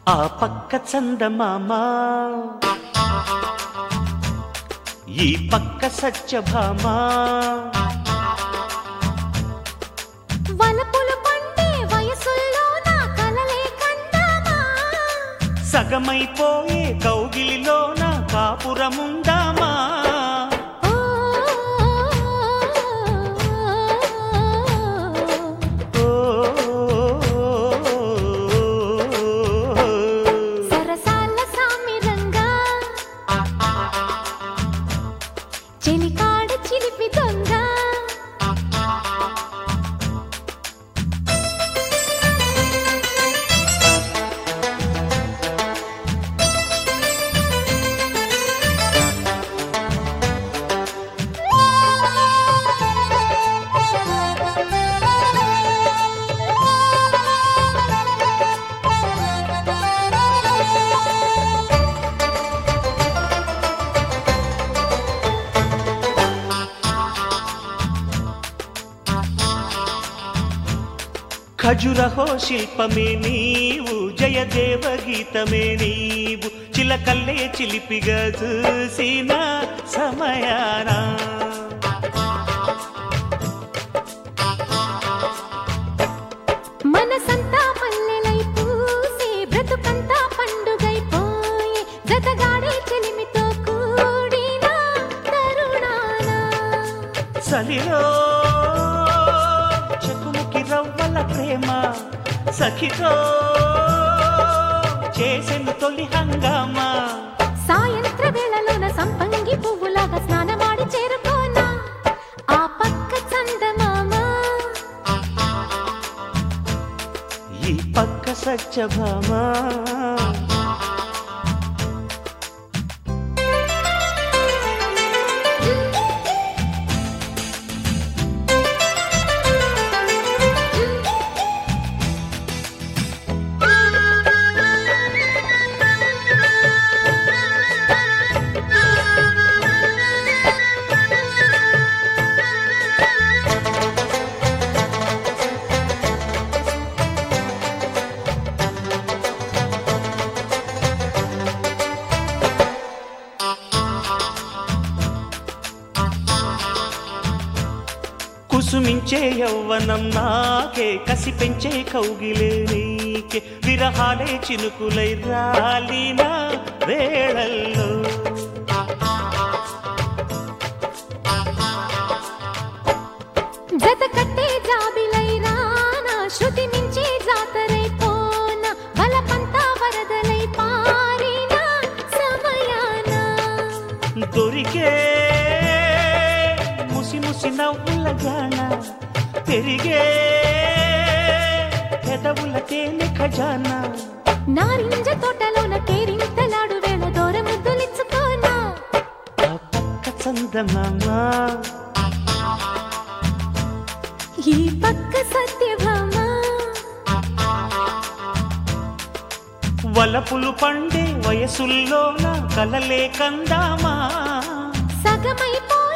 ఆ పక్క చందమామ ఈ పక్క సత్యభామ వలపులు పండే వయసుల్లో నా కలలే కందామా సగమైపోయే కౌగిలిలోన కాపురముందామా ఓ, ఓ, సరసాల సామిరంగా చెలికాడ చిలిపి దొంగ ఖజురహో శిల్పమే నీవు జయదేవ గీతమే నీవు చిలకల్లే చిలిపిగా చూసిన సమయానా మనసంతా మల్లెలై పూసే బ్రతుకంతా పండుగైపోయే జతగాడే చెలిమితో కూడిన తరుణాన సలిలో చెకుముకి రవ్వల ప్రేమ సఖితో చేసెను తొలి హంగామా సాయంత్ర వేళలోన సంపంగి పువ్వులాగా స్నానమాడి చేరుకోనా ఆ పక్క చందమామ ఈ పక్క సత్యభామా కుసుమించే యవ్వనం నాకే కసి పెంచే కౌగిలే నీకే విరహాలే చినుకులై రాలిన వేళల్లో జత కట్టే జాబిలై రానా శృతి మించే జాతరై పోన బలపంతా వరదలై పారిన సమయాన దొరికే ముసి ముసి నవ్వుల గాన పెరిగే పెదవుల తేనె ఖజానా నారింజ తోటలోన కేరింతలాడు వేళ దూర ముద్దులిచ్చుకోనా ఆ పక్క చందమామ ఈ పక్క సత్యభామ వలపులు పండే వయసుల్లోన కలలే కందామా సగమైపో